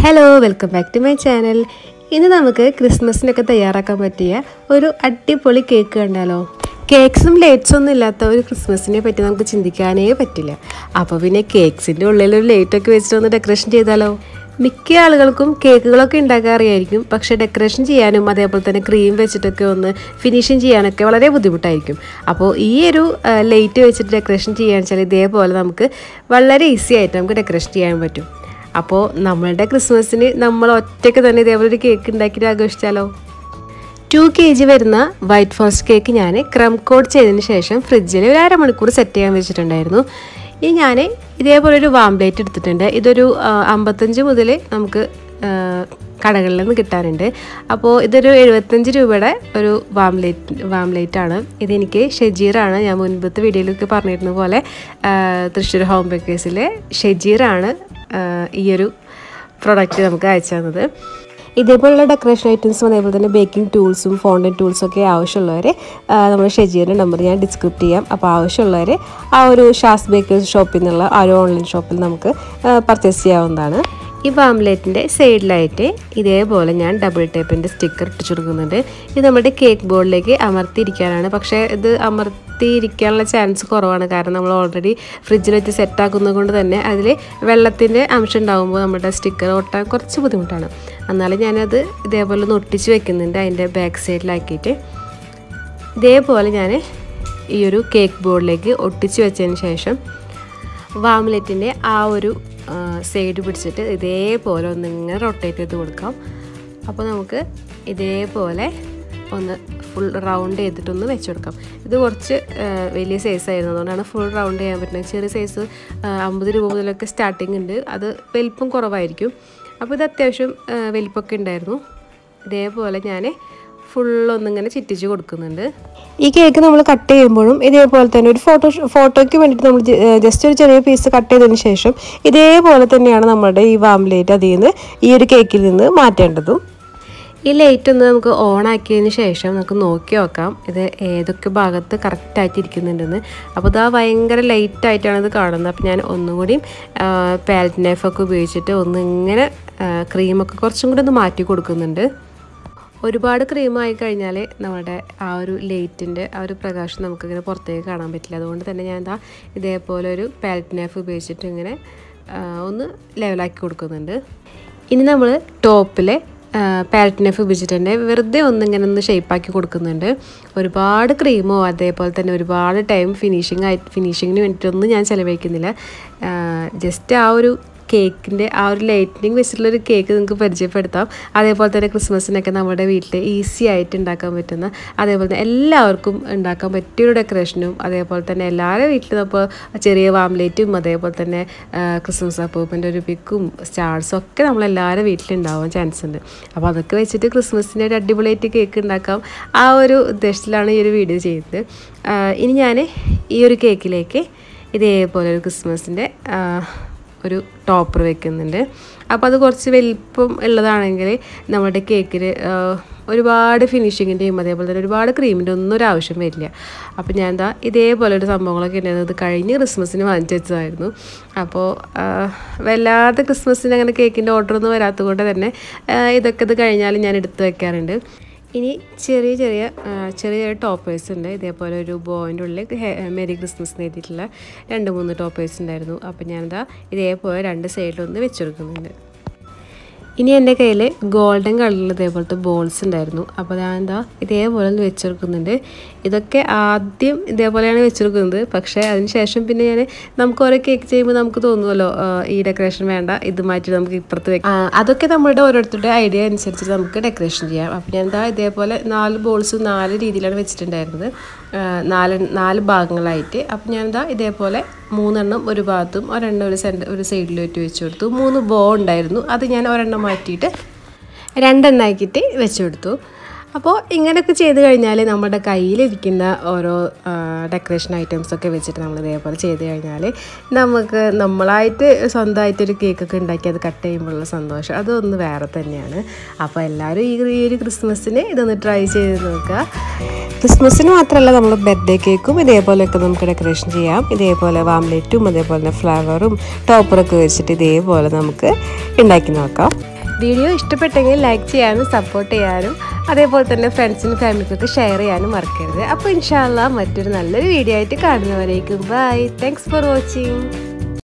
hello welcome back to my channel ഇന്ന് നമുക്ക് ക്രിസ്മസിനൊക്കെ തയ്യാറാക്കാൻ പറ്റിയ ഒരു അടിപൊളി കേക്ക് കണ്ടാലോ കേക്ക്സും ലേറ്റ്സും ഒന്നും ഇല്ലാത്ത ഒരു ക്രിസ്മസിനെ പറ്റി നമുക്ക് ചിന്തിക്കാനേ പറ്റില്ല അപ്പോൾ പിന്നെ കേക്ക്സിൻ്റെ ഉള്ളിൽ ഒരു ലൈറ്റൊക്കെ വെച്ചിട്ട് ഒന്ന് ഡെക്കറേഷൻ ചെയ്താലോ മിക്ക ആളുകൾക്കും കേക്കുകളൊക്കെ ഉണ്ടാക്കാൻ അറിയായിരിക്കും പക്ഷേ ഡെക്കറേഷൻ ചെയ്യാനും അതേപോലെ തന്നെ ക്രീം വെച്ചിട്ടൊക്കെ ഒന്ന് ഫിനിഷിങ് ചെയ്യാനൊക്കെ വളരെ ബുദ്ധിമുട്ടായിരിക്കും അപ്പോൾ ഈ ഒരു ലൈറ്റ് വെച്ചിട്ട് ഡെക്കറേഷൻ ചെയ്യാന്ന് വെച്ചാൽ ഇതേപോലെ നമുക്ക് വളരെ ഈസി ആയിട്ട് നമുക്ക് ഡെക്കറേഷൻ ചെയ്യാൻ പറ്റും അപ്പോൾ നമ്മളുടെ ക്രിസ്മസിന് നമ്മൾ ഒറ്റയ്ക്ക് തന്നെ ഇതേപോലെ ഒരു കേക്ക് ഉണ്ടാക്കിയിട്ട് ആഘോഷിച്ചാലോ ടു കെ ജി വരുന്ന വൈറ്റ് ഫോറസ്റ്റ് കേക്ക് ഞാൻ ക്രം കോഡ് ചെയ്തതിന് ശേഷം ഫ്രിഡ്ജിൽ ഒരു അരമണിക്കൂർ സെറ്റ് ചെയ്യാൻ വെച്ചിട്ടുണ്ടായിരുന്നു ഇനി ഞാൻ ഇതേപോലെ ഒരു വാംപ്ലേറ്റ് എടുത്തിട്ടുണ്ട് ഇതൊരു ആ, അമ്പത്തഞ്ച് മുതൽ നമുക്ക് ആ, കടകളിൽ നിന്ന് കിട്ടാനുണ്ട് അപ്പോൾ ഇതൊരു എഴുപത്തഞ്ച് രൂപയുടെ ഒരു വാംലേറ്റ് വാംലേറ്റ് ആണ് ഇതെനിക്ക് ഷെജീറാണ് ഞാൻ മുൻപത്തെ വീഡിയോയിലൊക്കെ പറഞ്ഞിരുന്ന പോലെ ആ, തൃശ്ശൂർ ഹോം ബേക്കേഴ്സിലെ ഷെജീറാണ് ആ, ഈ ഒരു പ്രൊഡക്റ്റ് നമുക്ക് അയച്ചു തന്നത് ഇതേപോലുള്ള ഡെക്കറേഷൻ ഐറ്റംസും അതേപോലെ തന്നെ ബേക്കിംഗ് ടൂൾസും ഫോണ്ടൻ ടൂൾസും ഒക്കെ ആവശ്യമുള്ളവർ നമ്മൾ ഷെജിയുടെ നമ്പർ ഞാൻ ഡിസ്ക്രിപ്റ്റ് ചെയ്യാം അപ്പോൾ ആവശ്യമുള്ളവർ ആ ഒരു ഷാസ് ബേക്കേഴ്സ് ഷോപ്പിൽ നിന്നുള്ള ആ ഒരു ഓൺലൈൻ ഷോപ്പിൽ നമുക്ക് പർച്ചേസ് ചെയ്യാവുന്നതാണ് ഈ വാംലെറ്റിൻ്റെ സൈഡിലായിട്ട് ഇതേപോലെ ഞാൻ ഡബിൾ ടേപ്പിൻ്റെ സ്റ്റിക്കർ ഇട്ടിച്ചു കൊടുക്കുന്നുണ്ട് ഇത് നമ്മുടെ കേക്ക് ബോർഡിലേക്ക് അമർത്തിയിരിക്കാനാണ് പക്ഷേ ഇത് അമർത്തിയിരിക്കാനുള്ള ചാൻസ് കുറവാണ് കാരണം നമ്മൾ ഓൾറെഡി ഫ്രിഡ്ജിൽ വെച്ച് സെറ്റാക്കുന്നത് കൊണ്ട് തന്നെ അതിൽ വെള്ളത്തിൻ്റെ അംശം ഉണ്ടാകുമ്പോൾ നമ്മുടെ സ്റ്റിക്കർ ഒട്ടാൻ കുറച്ച് ബുദ്ധിമുട്ടാണ് എന്നാലും ഞാനത് ഇതേപോലെ ഒന്ന് ഒട്ടിച്ച് വെക്കുന്നുണ്ട് അതിൻ്റെ ബാക്ക് സൈഡിലാക്കിയിട്ട് ഇതേപോലെ ഞാൻ ഈ ഒരു കേക്ക് ബോർഡിലേക്ക് ഒട്ടിച്ച് വെച്ചതിന് ശേഷം വാംലെറ്റിൻ്റെ ആ ഒരു സൈഡ് പിടിച്ചിട്ട് ഇതേപോലെ ഒന്ന് ഇങ്ങനെ റൊട്ടേറ്റ് ചെയ്ത് കൊടുക്കാം അപ്പോൾ നമുക്ക് ഇതേപോലെ ഒന്ന് ഫുൾ റൗണ്ട് ചെയ്തിട്ടൊന്ന് വെച്ച് കൊടുക്കാം ഇത് കുറച്ച് ആ, വലിയ സൈസ് ആയിരുന്നു അതുകൊണ്ടാണ് ഫുൾ റൗണ്ട് ചെയ്യാൻ പറ്റുന്നത് ചെറിയ സൈസ് അമ്പത് രൂപ മുതലൊക്കെ സ്റ്റാർട്ടിങ് ഉണ്ട് അത് വലിപ്പം കുറവായിരിക്കും അപ്പോൾ ഇത് അത്യാവശ്യം ആ, വലിപ്പമൊക്കെ ഉണ്ടായിരുന്നു ഇതേപോലെ ഞാൻ ഫുള്ളൊന്നിങ്ങനെ ചിറ്റിച്ച് കൊടുക്കുന്നുണ്ട് ഈ കേക്ക് നമ്മൾ കട്ട് ചെയ്യുമ്പോഴും ഇതേപോലെ തന്നെ ഒരു ഫോട്ടോ ഫോട്ടോയ്ക്ക് വേണ്ടിയിട്ട് നമ്മൾ ജസ്റ്റ് ഒരു ചെറിയ പീസ് കട്ട് ചെയ്തതിന് ശേഷം ഇതേപോലെ തന്നെയാണ് നമ്മുടെ ഈ വാംലേറ്റ് അതിൽ നിന്ന് ഈ ഒരു കേക്കിൽ നിന്ന് മാറ്റേണ്ടതും ഈ ലൈറ്റ് ഒന്ന് നമുക്ക് ഓൺ ആക്കിയതിന് ശേഷം നമുക്ക് നോക്കി നോക്കാം ഇത് ഏതൊക്കെ ഭാഗത്ത് കറക്റ്റായിട്ട് ഇരിക്കുന്നുണ്ടെന്ന് അപ്പോൾ ഇതാ ഭയങ്കര ലൈറ്റ് ആയിട്ടാണ് ഇത് കാണുന്നത് അപ്പോൾ ഞാൻ ഒന്നുകൂടി പാലറ്റ് നൈഫൊക്കെ ഉപയോഗിച്ചിട്ട് ഒന്ന് ഇങ്ങനെ ക്രീമൊക്കെ കുറച്ചും കൂടി ഒന്ന് മാറ്റി കൊടുക്കുന്നുണ്ട് ഒരുപാട് ക്രീം ആയി കഴിഞ്ഞാൽ നമ്മുടെ ആ ഒരു ലൈറ്റിൻ്റെ ആ ഒരു പ്രകാശം നമുക്കിങ്ങനെ പുറത്തേക്ക് കാണാൻ പറ്റില്ല അതുകൊണ്ട് തന്നെ ഞാൻ എന്താ ഇതേപോലെ ഒരു പാലറ്റ് നൈഫ് ഉപയോഗിച്ചിട്ട് ഇങ്ങനെ ആ, ഒന്ന് ലെവലാക്കി കൊടുക്കുന്നുണ്ട് ഇനി നമ്മൾ ടോപ്പിലെ പാലറ്റ് നൈഫ് ഉപയോഗിച്ചിട്ടുണ്ട് വെറുതെ ഒന്നിങ്ങനെ ഒന്ന് ഷേപ്പാക്കി കൊടുക്കുന്നുണ്ട് ഒരുപാട് ക്രീമോ അതേപോലെ തന്നെ ഒരുപാട് ടൈം ഫിനിഷിങ് ആയിട്ട് ഫിനിഷിങ്ങിന് വേണ്ടിയിട്ടൊന്നും ഞാൻ ചിലവഴിക്കുന്നില്ല ജസ്റ്റ് ആ ഒരു കേക്കിൻ്റെ ആ ഒരു ലൈറ്റ്നിങ് വെച്ചിട്ടുള്ളൊരു കേക്ക് നിങ്ങൾക്ക് പരിചയപ്പെടുത്താം അതേപോലെ തന്നെ ക്രിസ്മസിനൊക്കെ നമ്മുടെ വീട്ടിൽ ഈസി ആയിട്ട് ഉണ്ടാക്കാൻ പറ്റുന്ന അതേപോലെ തന്നെ എല്ലാവർക്കും ഉണ്ടാക്കാൻ പറ്റിയൊരു ഡെക്കറേഷനും അതേപോലെ തന്നെ എല്ലാവരുടെ വീട്ടിലും അപ്പോൾ ചെറിയ വാംലേറ്റും അതേപോലെ തന്നെ ആ, ക്രിസ്മസ് അപ്പൂപ്പൻ്റെ ഒരു പിക്കും സ്റ്റാർസും ഒക്കെ നമ്മളെല്ലാവരുടെ വീട്ടിലുണ്ടാവാൻ ചാൻസ് ഉണ്ട് അപ്പോൾ അതൊക്കെ വെച്ചിട്ട് ക്രിസ്മസിൻ്റെ ഒരു അടിപൊളിയായിട്ട് കേക്ക് ഉണ്ടാക്കാം ആ ഒരു ഉദ്ദേശത്തിലാണ് ഈ ഒരു വീഡിയോ ചെയ്യുന്നത് ആ, ഇനി ഞാൻ ഈ ഒരു കേക്കിലേക്ക് ഇതേപോലെ ഒരു ക്രിസ്മസിൻ്റെ ഒരു ടോപ്പർ വെക്കുന്നുണ്ട് അപ്പോൾ അത് കുറച്ച് വലിപ്പം ഉള്ളതാണെങ്കിൽ നമ്മുടെ കേക്കിൽ ഒരുപാട് ഫിനിഷിങ്ങിൻ്റെയും അതേപോലെ തന്നെ ഒരുപാട് ക്രീമിൻ്റെ ഒന്നും ഒരു ആവശ്യം വരില്ല അപ്പോൾ ഞാൻ എന്താ ഇതേപോലെ ഒരു സംഭവങ്ങളൊക്കെ ഉണ്ടായിരുന്നത് ഇത് കഴിഞ്ഞ ക്രിസ്മസിന് വാങ്ങിച്ചു വെച്ചതായിരുന്നു അപ്പോൾ ആ, വല്ലാതെ ക്രിസ്മസിന് അങ്ങനെ കേക്കിൻ്റെ ഓർഡറൊന്നും വരാത്തത് കൊണ്ട് തന്നെ ആ, ഇതൊക്കെ ഇത് കഴിഞ്ഞാൽ ഞാൻ എടുത്ത് വെക്കാറുണ്ട് ഇനി ചെറിയ ചെറിയ ആ, ചെറിയ ചെറിയ ടോപ്പേഴ്സ് ഉണ്ട് ഇതേപോലെ ഒരു ബോയിൻ്റെ ഉള്ളിൽ ഹെ- മെരി ക്രിസ്മസ് എഴുതിയിട്ടുള്ള രണ്ട് മൂന്ന് ടോപ്പേഴ്സ് ഉണ്ടായിരുന്നു അപ്പോൾ ഞാനിതാ ഇതേപോലെ രണ്ട് സൈഡിലൊന്ന് വെച്ച് കൊടുക്കുന്നുണ്ട് ഇനി എൻ്റെ കയ്യിൽ ഗോൾഡൻ കളറിൽ ഇതേപോലത്തെ ബോൾസ് ഉണ്ടായിരുന്നു അപ്പോൾ ഞാൻ എന്താ ഇതേപോലെ ഒന്ന് വെച്ചെടുക്കുന്നുണ്ട് ഇതൊക്കെ ആദ്യം ഇതേപോലെയാണ് വെച്ചെടുക്കുന്നത് പക്ഷേ അതിന് ശേഷം പിന്നെ ഞാൻ നമുക്ക് ഓരോ കേക്ക് ചെയ്യുമ്പോൾ നമുക്ക് തോന്നുമല്ലോ ആ, ഈ ഡെക്കറേഷൻ വേണ്ട ഇത് മാറ്റി നമുക്ക് ഇപ്പുറത്ത് വെക്കാം ആ, അതൊക്കെ നമ്മുടെ ഓരോരുത്തരുടെ ഐഡിയ അനുസരിച്ച് നമുക്ക് ഡെക്കറേഷൻ ചെയ്യാം അപ്പോൾ ഞാൻ എന്താ ഇതേപോലെ നാല് ബോൾസ് നാല് രീതിയിലാണ് വെച്ചിട്ടുണ്ടായിരുന്നത് ആ, നാല് നാല് ഭാഗങ്ങളായിട്ട് അപ്പോൾ ഞാൻ എന്താ ഇതേപോലെ മൂന്നെണ്ണം ഒരു ഭാഗത്തും ഒരെണ്ണം ഒരു സെൻറ്റർ ഒരു സൈഡിലോട്ട് വെച്ച് കൊടുത്തു മൂന്ന് ബോ ഉണ്ടായിരുന്നു അത് ഞാൻ ഒരെണ്ണം മാറ്റിയിട്ട് രണ്ടെണ്ണമാക്കിയിട്ട് വെച്ച് കൊടുത്തു അപ്പോൾ ഇങ്ങനെയൊക്കെ ചെയ്ത് കഴിഞ്ഞാൽ നമ്മുടെ കയ്യിലിരിക്കുന്ന ഓരോ ഡെക്കറേഷൻ ഐറ്റംസ് ഒക്കെ വെച്ചിട്ട് നമ്മൾ ഇതേപോലെ ചെയ്ത് കഴിഞ്ഞാൽ നമുക്ക് നമ്മളായിട്ട് സ്വന്തമായിട്ടൊരു കേക്കൊക്കെ ഉണ്ടാക്കി അത് കട്ട് ചെയ്യുമ്പോഴുള്ള സന്തോഷം അതൊന്ന് വേറെ തന്നെയാണ് അപ്പോൾ എല്ലാവരും ഈ ഈ ഒരു ക്രിസ്മസിന് ഇതൊന്ന് ട്രൈ ചെയ്ത് നോക്കുക ക്രിസ്മസിന് മാത്രമല്ല നമ്മൾ ബർത്ത്ഡേ കേക്കും ഇതേപോലെയൊക്കെ നമുക്ക് ഡെക്കറേഷൻ ചെയ്യാം ഇതേപോലെ വാംലെറ്റും അതേപോലെ തന്നെ ഫ്ലവറും ടോപ്പറൊക്കെ വെച്ചിട്ട് ഇതേപോലെ നമുക്ക് ഉണ്ടാക്കി നോക്കാം വീഡിയോ ഇഷ്ടപ്പെട്ടെങ്കിൽ ലൈക്ക് ചെയ്യാനും സപ്പോർട്ട് ചെയ്യാനും അതേപോലെ തന്നെ ഫ്രണ്ട്സിനും ഫാമിലിക്കൊക്കെ ഷെയർ ചെയ്യാനും മറക്കരുത് അപ്പോൾ ഇൻഷാല്ല മറ്റൊരു നല്ലൊരു വീഡിയോ ആയിട്ട് കാണുന്നവരേക്കും ബൈ താങ്ക്സ് ഫോർ വാച്ചിങ്